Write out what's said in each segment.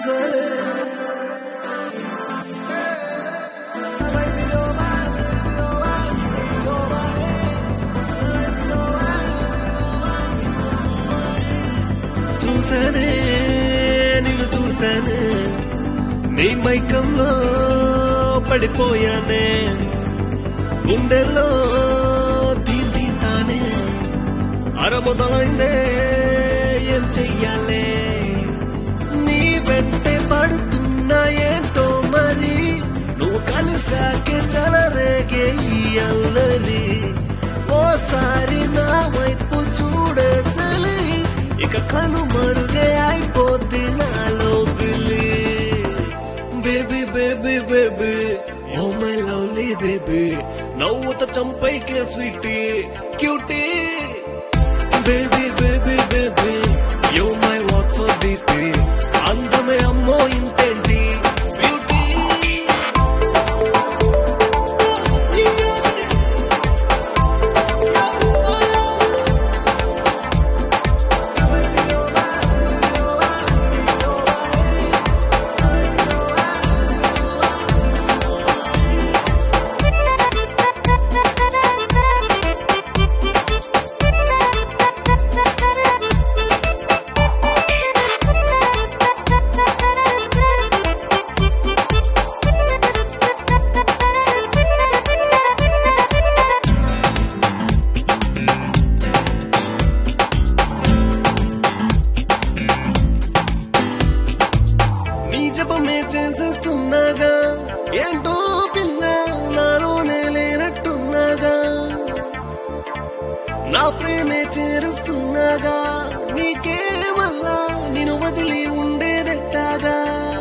చూసానే చూసానే నిన్ను చూసానే నీ మైకంలో పడిపోయానే గుండెల్లో దీన్ దీన్ తానే అరముదలైందే ఏం చెయ్యాలే నీ వెంటే పడుతున్నా ఏంటో మరి నువ్వు కలిసాకే చలరేగే ఈ అల్లరి ఓసారి నా వైపు చూడే చలి ఇక కనుమరుగే అయిపోద్ది నాలో పిల్లి baby baby baby oh my lovely baby నవ్వుత చంపైకే sweetie cutie baby baby baby yo my WhatsApp DP అందమే అమ్మో ఇంతేంటి బ్యూటీ నీ జపమే చేసేస్తున్నాగా ఏంటో పిల్ల నాలోనే లేనట్టున్నాగా నా ప్రేమే చేరుస్తున్నాగా నీకే మళ్ళా నేను వదిలి ఉండేదెట్టాగా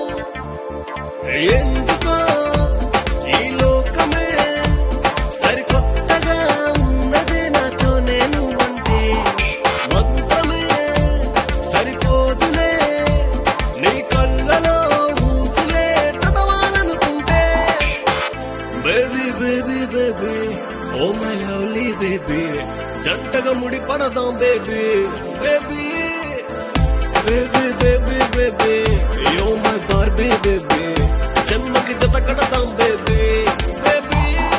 ఎందుకో ఈ లోకమే సరికొత్తగా ఉన్నదే నాతో నేను అంటే మంత్రమే సరిపోదులే నీ కళ్ళలో ఊసులే చదవాలనుకుంటే baby baby baby oh my lovely baby జంటగా ముడి పడదాం baby baby baby baby baby oh my Barbie baby జన్మకి జత కడదాం బేబీ బేబీ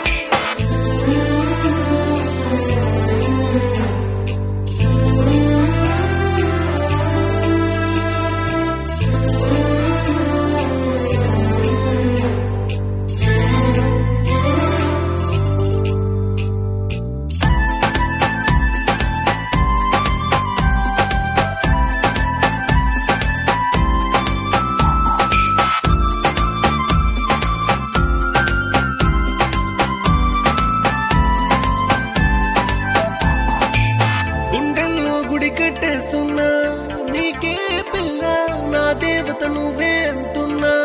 గుండెల్లో గుడి కట్టేస్తున్నా నీకే పిల్ల నా దేవత నువ్వే అంటున్నా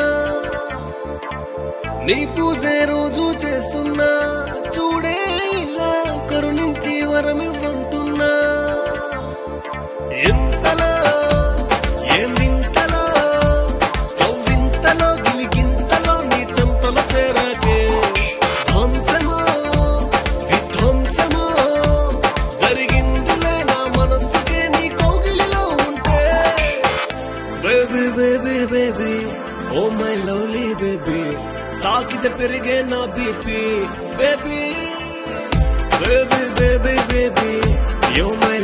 నీ పూజే రోజు చేస్తున్నా చూడే ఇలా కరుణించి వరమివ్వంటున్నా ఎంతలో ఏమింతలో కవ్వింతలో గిలిగింతలో నీ చెంతలో చేరాకే ధ్వంసమో విధ్వంసమో జరిగిందిలే నా మనస్సుకే నీ కౌగిలిలో ఉంటే baby baby baby oh my lovely baby తాకితే పెరిగే నా BP baby baby baby baby yo my